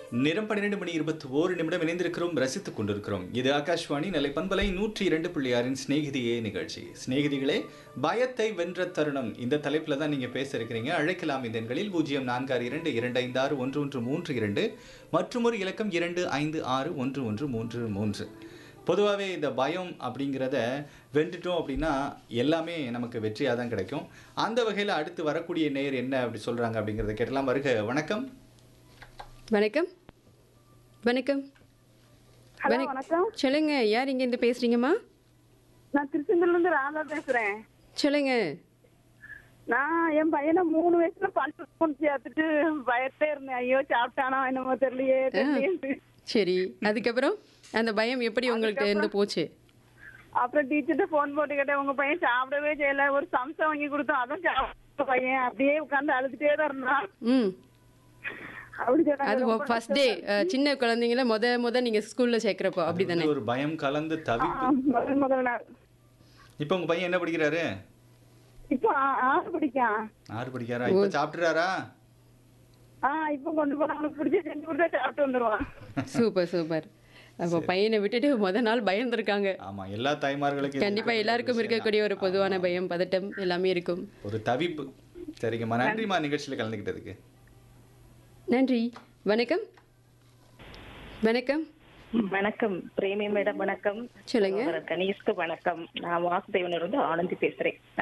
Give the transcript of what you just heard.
நிறம் பன்னிரெண்டு மணி இருபத்தி ஓரு நிமிடம் இணைந்திருக்கிறோம் ரசித்துக் கொண்டிருக்கிறோம் இது ஆகாஷ்வாணி நிலை பண்பலை நூற்றி இரண்டு புள்ளியாரின் சிநேகிதியே நிகழ்ச்சி சிநேகிதிகளே பயத்தை வென்ற தருணம் இந்த தலைப்பில் தான் நீங்கள் பேச இருக்கிறீங்க அழைக்கலாம் இந்த எண்களில் பூஜ்ஜியம் நான்கு ஆறு இரண்டு இரண்டு ஐந்து ஆறு ஒன்று ஒன்று மூன்று இரண்டு மற்றும் ஒரு இலக்கம் இரண்டு ஐந்து ஆறு ஒன்று ஒன்று மூன்று மூன்று பொதுவாகவே இந்த பயம் அப்படிங்கிறத வென்றுட்டோம் அப்படின்னா எல்லாமே நமக்கு வெற்றியாக தான் கிடைக்கும் அந்த வகையில் அடுத்து வரக்கூடிய நேர் என்ன அப்படி சொல்கிறாங்க அப்படிங்கிறத கேட்டலாம் வருக வணக்கம் வணக்கம் வணக்கம் ஹலோ வணக்- வணக்கம் சொல்லுங்க யார் இங்க இருந்து பேசுறீங்கம்மா நான் திருச்செந்தூர்ல இருந்து ராதா பேசுறேன் சொல்லுங்க நான் என் பையனை மூணு வயசுல பல்லு கொண்டு சேர்த்துட்டு பயத்தே இருந்தேன் ஐயோ சாப்பிட்டானா என்னமோ தெரியலையே தெரியலையே சரி அதுக்கப்புறம் அந்த பயம் எப்படி உங்களுக்கு இருந்து போச்சு அப்புறம் டீச்சர்கிட்ட போன் போட்டு கேட்டேன் உங்க பையன் சாப்பிடவே செய்யல ஒரு சம்சம் வாங்கி கொடுத்தோம் அதுவும் சாப்பிட்ட பையன் அப்படியே உட்கார்ந்து அழுதுட்டே தான் இருந்தான் ம் அப்படி அது சொன்னாங்க ஃபர்ஸ்ட் டே சின்ன குழந்தைங்கள முத முத நீங்க ஸ்கூல்ல சேர்க்கிறப்போ அது அப்படிதானே வந்து ஒரு பயம் கலந்து தவிப்பு ஆ, முதல் முதல் நாள் இப்போ உங்க பையன் என்ன படிக்கிறாரு இப்போ ஆ- ஆறு படிக்கான் ஆறு படிக்கிறாரா இப்போ சாப்பிட்டுறாரா ஆ இப்போ கொண்டு போனா அவனுக்கு பிடிச்ச செஞ்சு கொடுத்தா சாப்பிட்டு வந்துருவான் சூப்பர் சூப்பர் அப்போ பையனை விட்டுட்டு முத நாள் பயந்துருக்காங்க ஆமா எல்லா தாய்மார்களுக்கும் இது கண்டிப்பா எல்லாருக்கும் இருக்கக்கூடிய ஒரு பொதுவான பயம் பதட்டம் எல்லாமே இருக்கும் ஒரு தவிப்பு சரிங்கம்மா நன்றிம்மா நிகழ்ச்சியில் கலந்துக்கிட்டதுக்கு நன்றி வணக்கம் வணக்கம் வணக்கம் பிரேமி மேடம் வணக்கம் சொல்லுங்க கணேஷ்க்கு வணக்கம் நான் வாசுதேவனிலிருந்து ஆனந்தி பேசுறேன்